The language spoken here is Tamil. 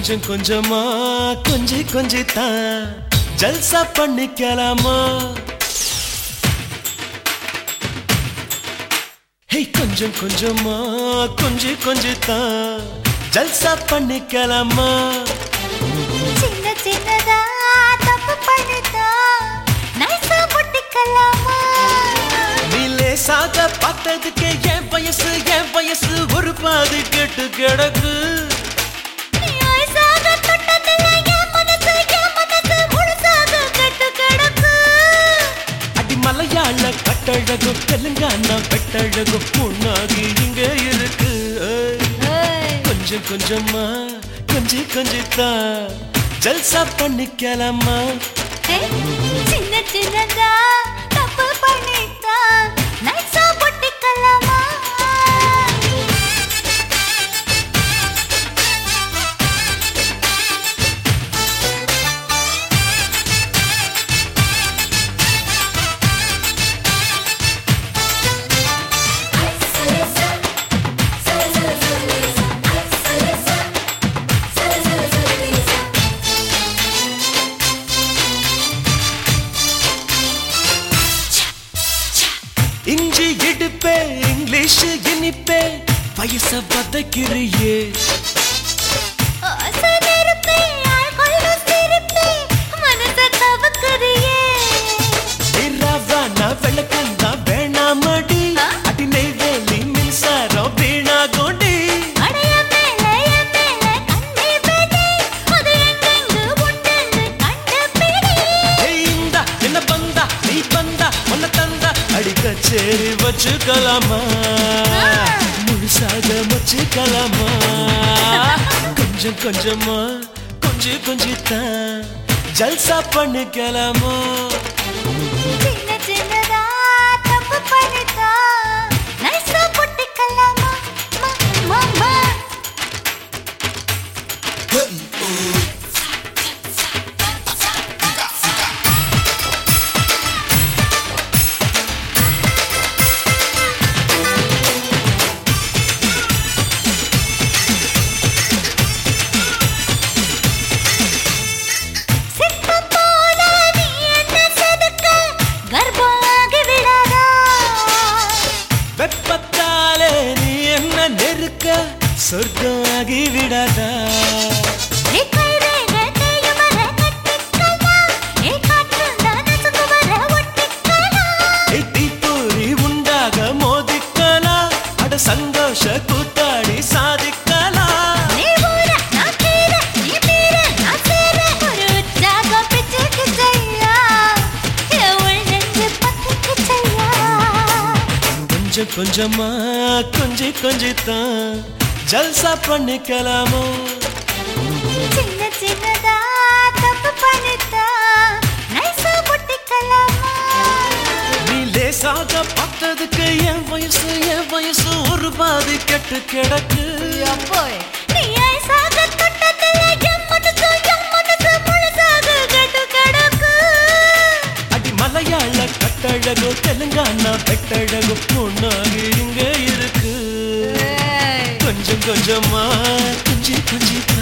கொஞ்சம் கொஞ்சமா கொஞ்சி கொஞ்சி தான் ஜல்சா பண்ணிக்கலாமா ஹே கொஞ்சம் கொஞ்சமா கொஞ்சி கொஞ்சி தான் ஜல்சா பண்ணிக்கலாமா சின்ன சின்னதா தப்பு பண்ணிட்டா நைஸா முட்டிக்கலாமா நீ லேசாக பார்த்ததுக்கு என் வயசு என் வயசு ஒரு பாதி கெட்டு கிடக்கு நீ ஐஸாக தொட்டதில்ல என் மனசு என் மனசு முழுசாக கெட்டு கிடக்கு அடி மலையாள கட்டழகு தெலுங்கானா வெட்டழகு முன்னாடி இங்க இருக்கு ஏய். கொஞ்சம் கொஞ்சமா கொஞ்சி கொஞ்சி தான் ஜல்சா பண்ணிக்கலாமா ஏய், சின்ன சின்னதா தப்பு பண்ணிட்டா நைஸா முட்டிக்கலாமா இஞ்சி இடுப்பே இங்கிலீஷ் இனிப்பே வயச பதக்கிறியே ஆசை நெருப்பே, ஆள் கொள்ள சிரிப்பே, மனச கவக்குறியே. ரவானா விளக்கந்தா வேணாமடி அடி நெய்வேலி மின்சாரம் வீணா கொண்டி அடைய மேல, என் மேல கண்ணே பிடி, அது எங்கெங்கு உண்டென்று கண்டுபிடி. ஏய் இந்தா என்ன பந்தா நீ பந்தா உன்னை தந்தா அடி கச்சேரி வச்சுக்கலாமா முழுசாக வச்சுக்கலாமா கொஞ்சம் கொஞ்சமா கொஞ்சி கொஞ்சி தான் ஜல்சா பண்ணிக்கலாமா சின்ன சின்னதா தப்பு பண்ணிட்டா, நைஸா முட்டிக்கலாமா? மா, மா, மா. சிற்பம் போல நீ என்ன செதுக்க, கர்ப்பமாகி விடாதா? வெப்பத்தாலே நீ என்ன நெருக்க சொர்க்கம் ஆகி விடாதா ஏ கைரேகை தேயும் வர கட்டிக்கலாம். ஏ காற்றுந்தான் நசுங்கு வர ஒட்டிக்கலாம். ஏய் தீப்பொறி உண்டாக மோதிக்கலா அட சந்தோஷ கூத்தாடி சாதிக்கலா நீ ஊர, நான் கீர, நீ பீர, நான் சேர. ஒரு உற்சாகம் பிச்சுக்கு செய்யா. என் உள் நெஞ்சு பத்திக்கு செய்யா. கொஞ்சம் கொஞ்சமா கொஞ்சி கொஞ்சி தான் ஜல்சா பண்ணிக்கலாமோ சின்ன சின்னதா தப்பு பண்ணிட்டா, நைஸா முட்டிக்கலாமா? நீ லேசாக பார்த்ததுக்கு என் வயசு என் வயசு ஒரு பாதி கெட்டு கிடக்கு நீ ஐஸாக தொட்டதில்ல, என் மனசு, என் மனசு முழுசாக கெட்டு கிடக்கு. அடி மலையாள கட்டழகு தெலுங்கானா வெட்டழகு முன்னாடி இங்க இருக்கு கொஞ்சம் கொஞ்சமா கொஞ்சி கொஞ்சி